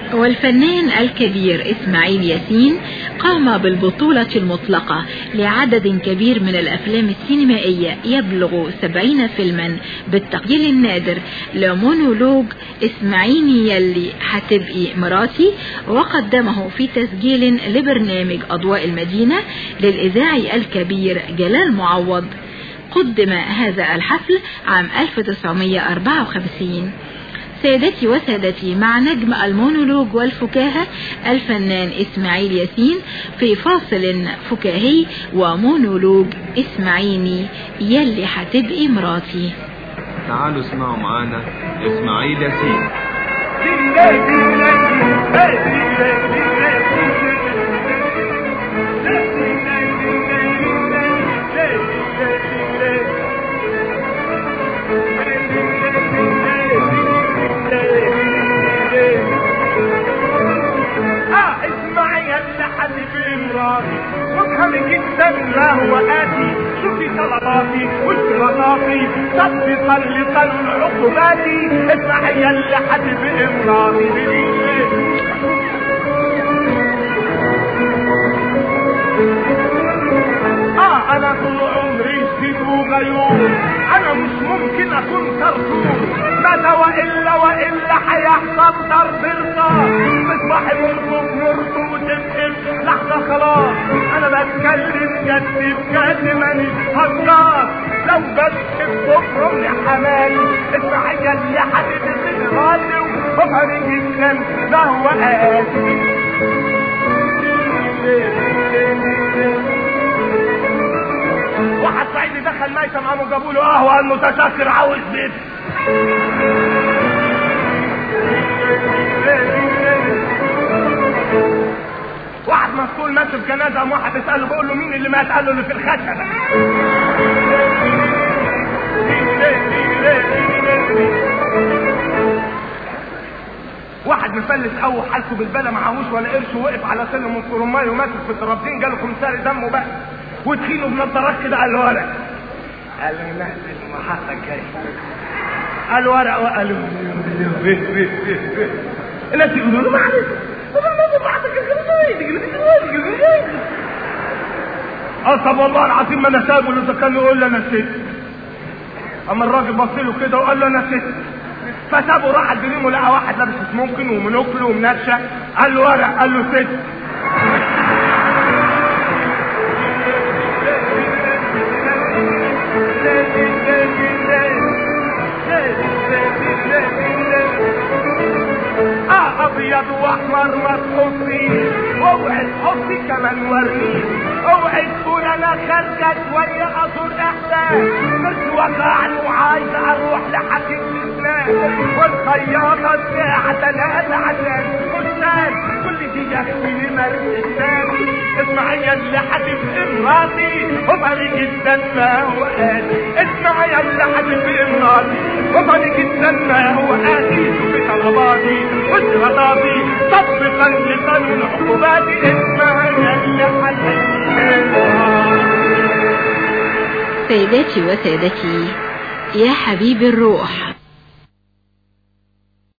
والفنان الكبير إسماعيل ياسين قام بالبطولة المطلقة لعدد كبير من الأفلام السينمائية يبلغ سبعين فيلما بالتقدير النادر لمونولوج إسماعيلي يلي هتبقي مراتي وقدمه في تسجيل لبرنامج أضواء المدينة للإذاعي الكبير جلال معوض قدم هذا الحفل عام 1954 سيدتي وسادتي مع نجم المونولوج والفكاهة الفنان إسماعيل ياسين في فاصل فكاهي ومونولوج إسماعيلي يلي هتبقي مراتي تعالوا اسمعوا معانا إسماعيل ياسين وافهمي جدا ما هو آتي شوفي طلباتي واشتراطاتي تطبيقا لقانون عقوباتي اسمعي يا اللي حد بإمراتي اه انا طول عمري جديد وغيور انا مش ممكن اكون ترسول ماذا والا والا هيحصل ضرب النار مصباحي مربوط مربوط وتبقى لحظة خلاص انا بتكلم جد بجد ماني هزار لو بس بكفر يا حمالي اسمعي يا حبيبي غالي وفهمي جدا ما هو قاسي واحد صعيدي دخل ميتم قاموا جابوا له قهوه المتشكر عاوز بيت واحد مسؤول مات في جنازه قام واحد بيساله بيقول له مين اللي مات قال له اللي في الخشبه واحد مفلس قوي حالته بالبلا معهوش ولا قرش وقف على سلم الكرماي ومات في الترابزين جاله كمساري دمه بقى وتخينه بنضارات كده على الورق قال له نهزل محطك جاي قال ورق وقال له الناس يقولوا له معلش اه طب والله العظيم ما انا سابه اذا كان يقول لي انا ست اما الراجل بص له كده وقال له انا ست فسابه راح الدريم ولقى واحد لابس سموكن ومنوكل ومنشة قال له ورق قال له ست اه ابيض واحمر ما تحطي اوعي تحطي كمان ورني اوعي تقول انا خارجه شويه ازور احسان مش وجعني وعايز اروح لحكيم الاسلام والخياطه الساعه ثلاثه عشان فستان كل دي يكفي مرمي الثاني اسمعي يا اللي حبيب مراتي وفاني جدا ما هو قاسي اسمعي يا اللي حبيب مراتي وفاني جدا ما هو قاسي شوفي طلباتي واشغطاتي تطبقا لقانون عقوباتي اسمعي يا اللي حبيب سيداتي وسادتي يا حبيب الروح